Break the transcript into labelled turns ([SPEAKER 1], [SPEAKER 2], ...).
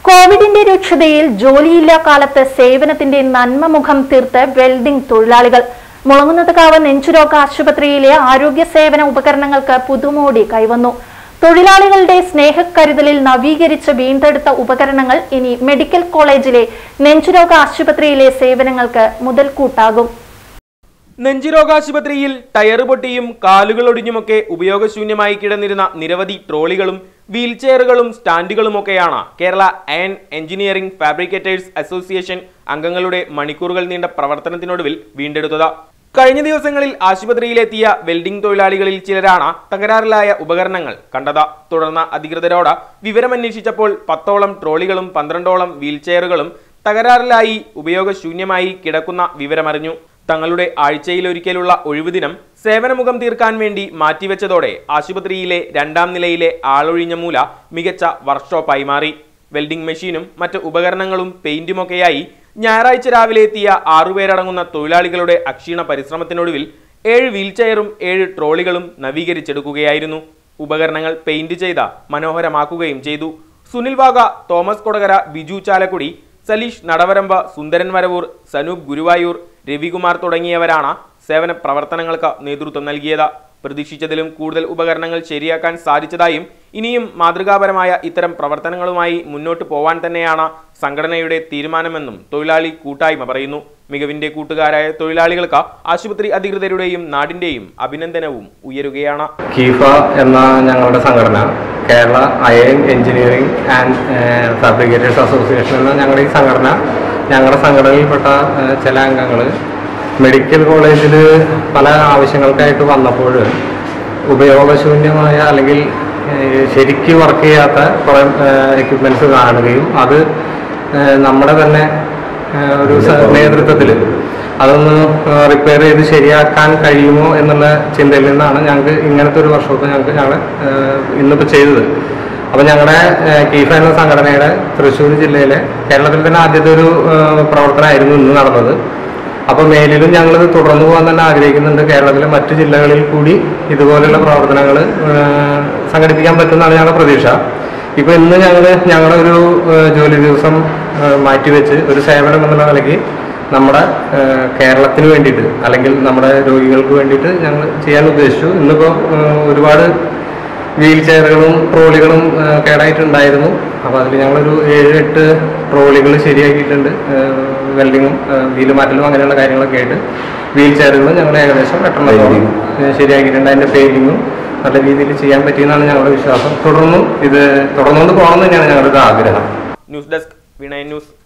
[SPEAKER 1] കോവിഡിന്റെ രൂക്ഷതയിൽ ജോലിയില്ലാ കാലത്ത് സേവനത്തിന്റെ നന്മ മുഖം തീർത്ത് വെൽഡിംഗ് തൊഴിലാളികൾ മുളങ്ങുന്നത്കാവ് നെഞ്ചുരോഗ ആശുപത്രിയിലെ ആരോഗ്യ സേവന ഉപകരണങ്ങൾക്ക് പുതുമോടി കൈവന്നു തൊഴിലാളികളുടെ സ്നേഹക്കരുതലിൽ നവീകരിച്ച് വീണ്ടെടുത്ത ഉപകരണങ്ങൾ ഇനി മെഡിക്കൽ കോളേജിലെ നെഞ്ചുരോഗ ആശുപത്രിയിലെ സേവനങ്ങൾക്ക് മുതൽക്കൂട്ടാകും
[SPEAKER 2] നെഞ്ചുരോഗാശുപത്രിയിൽ ടയർ പൊട്ടിയും കാലുകൾ ഒടിഞ്ഞുമൊക്കെ ഉപയോഗശൂന്യമായി കിടന്നിരുന്ന നിരവധി ട്രോളികളും വീൽചെയറുകളും സ്റ്റാൻഡുകളുമൊക്കെയാണ് Kerala iron engineering fabricators association അംഗങ്ങളുടെ മണിക്കൂറുകൾ നീണ്ട പ്രവർത്തനത്തിനൊടുവിൽ വീണ്ടെടുത്തത് കഴിഞ്ഞ ദിവസങ്ങളിൽ ആശുപത്രിയിലെത്തിയ വെൽഡിംഗ് തൊഴിലാളികളിൽ ചിലരാണ് തകരാറിലായ ഉപകരണങ്ങൾ കണ്ടത് തുടർന്ന് അധികൃതരോട് വിവരമന്വേഷിച്ചപ്പോൾ പത്തോളം ട്രോളികളും പന്ത്രണ്ടോളം വീൽചെയറുകളും തകരാറിലായി ഉപയോഗശൂന്യമായി കിടക്കുന്ന വിവരമറിഞ്ഞു തങ്ങളുടെ ആഴ്ചയിലൊരിക്കലുള്ള ഒഴിവുദിനം സേവനമുഖം തീർക്കാൻ വേണ്ടി മാറ്റിവെച്ചതോടെ ആശുപത്രിയിലെ രണ്ടാം നിലയിലെ ആളൊഴിഞ്ഞ മൂല മികച്ച വർക്ക്ഷോപ്പായി മാറി വെൽഡിംഗ് മെഷീനും മറ്റ് ഉപകരണങ്ങളും പെയിന്റുമൊക്കെയായി ഞായറാഴ്ച രാവിലെ എത്തിയ ആറുപേരടങ്ങുന്ന തൊഴിലാളികളുടെ അക്ഷീണ പരിശ്രമത്തിനൊടുവിൽ ഏഴ് വീൽചെയറും ഏഴ് ട്രോളികളും നവീകരിച്ചെടുക്കുകയായിരുന്നു ഉപകരണങ്ങൾ പെയിന്റ് ചെയ്ത മനോഹരമാക്കുകയും ചെയ്തു സുനിൽ വാഗ തോമസ് കൊടകര ബിജു ചാലക്കുടി സലീഷ് നടവരമ്പ സുന്ദരൻ വരവൂർ സനൂപ് ഗുരുവായൂർ രവികുമാർ തുടങ്ങിയവരാണ് സേവന പ്രവർത്തനങ്ങൾക്ക് നേതൃത്വം നൽകിയത് പ്രതീക്ഷിച്ചതിലും കൂടുതൽ ഉപകരണങ്ങൾ ശരിയാക്കാൻ സാധിച്ചതായും ഇനിയും മാതൃകാപരമായ ഇത്തരം പ്രവർത്തനങ്ങളുമായി മുന്നോട്ട് പോവാൻ തന്നെയാണ് സംഘടനയുടെ തീരുമാനമെന്നും തൊഴിലാളി കൂട്ടായ്മ പറയുന്നു മികവിന്റെ കൂട്ടുകാരായ തൊഴിലാളികൾക്ക് ആശുപത്രി അധികൃതരുടെയും നാടിന്റെയും അഭിനന്ദനവും ഉയരുകയാണ്
[SPEAKER 3] കീഫ എന്ന ഞങ്ങളുടെ സംഘടന Kerala iron engineering and fabricators association എന്ന ഞങ്ങളുടെ ഈ സംഘടന ഞങ്ങളുടെ സംഘടനയിൽപ്പെട്ട ഏഹ്, ചില അംഗങ്ങൾ മെഡിക്കൽ കോളേജിൽ പല ആവശ്യങ്ങൾക്കായിട്ട് വന്നപ്പോൾ ഉപയോഗശൂന്യമായ അല്ലെങ്കിൽ ഏഹ്, ശരിക്ക് വർക്ക് ചെയ്യാത്ത കുറേ എക്യുപ്മെൻറ്റ്സ് കാണുകയും അത് ഏഹ്, നമ്മുടെ തന്നെ ഏഹ്, ഒരു നേതൃത്വത്തിൽ അതൊന്ന് റിപ്പയർ ചെയ്ത് ശരിയാക്കാൻ കഴിയുമോ എന്നുള്ള ചിന്തയിൽ നിന്നാണ് ഞങ്ങൾക്ക് ഇങ്ങനത്തെ ഒരു വർക്ക്ഷോപ്പ് ഞങ്ങൾക്ക് ഞങ്ങൾ ഇന്നിപ്പോൾ ചെയ്തത് അപ്പോൾ ഞങ്ങളുടെ കീഫ എന്ന സംഘടനയുടെ തൃശ്ശൂർ ജില്ലയിലെ കേരളത്തിൽ തന്നെ ആദ്യത്തെ ഒരു ഏഹ്, പ്രവർത്തനമായിരുന്നു ഇന്ന് നടന്നത് അപ്പോൾ മേലിലും ഞങ്ങളിത് തുടർന്നു പോകാൻ തന്നെ ആഗ്രഹിക്കുന്നുണ്ട് കേരളത്തിലെ മറ്റു ജില്ലകളിൽ കൂടി ഇതുപോലെയുള്ള പ്രവർത്തനങ്ങൾ സംഘടിപ്പിക്കാൻ പറ്റുമെന്നാണ് ഞങ്ങളുടെ പ്രതീക്ഷ ഇപ്പോൾ ഇന്ന് ഞങ്ങൾ ഞങ്ങളുടെ ഒരു ഏഹ്, ജോലി ദിവസം ഏഹ്, മാറ്റിവെച്ച് ഒരു സേവനം എന്നുള്ള നിലയ്ക്ക് നമ്മുടെ ഏഹ്, കേരളത്തിന് വേണ്ടിയിട്ട് അല്ലെങ്കിൽ നമ്മുടെ രോഗികൾക്ക് വേണ്ടിയിട്ട് ഞങ്ങൾ ചെയ്യാൻ ഉദ്ദേശിച്ചു ഇന്നിപ്പോൾ ഏഹ്, ഒരുപാട് വീൽ ചെയറുകളും ട്രോളികളും ഏഹ്, കേടായിട്ടുണ്ടായിരുന്നു അപ്പോൾ അതിൽ ഞങ്ങളൊരു ഏഴ് എട്ട് ട്രോളികൾ ശരിയാക്കിയിട്ടുണ്ട് ഏഹ്, വെൽഡിങ്ങും ഏഹ്, വീല് മാറ്റലും അങ്ങനെയുള്ള കാര്യങ്ങളൊക്കെ ആയിട്ട് വീൽ ചെയറുകളും ഞങ്ങൾ ഏകദേശം എട്ടെണ്ണത്തോളം ഏഹ്, ശരിയാക്കിയിട്ടുണ്ട് അതിൻ്റെ പെയിൻറ്റിങ്ങും നല്ല രീതിയിൽ ചെയ്യാൻ പറ്റിയെന്നാണ് ഞങ്ങളുടെ വിശ്വാസം തുടർന്നും ഇത് തുടർന്നുകൊണ്ട് പോകണം എന്ന് തന്നെയാണ് ഞങ്ങളുടെ ഒരു ആഗ്രഹം
[SPEAKER 2] ന്യൂസ് ഡെസ്ക് വിനയൻ ന്യൂസ്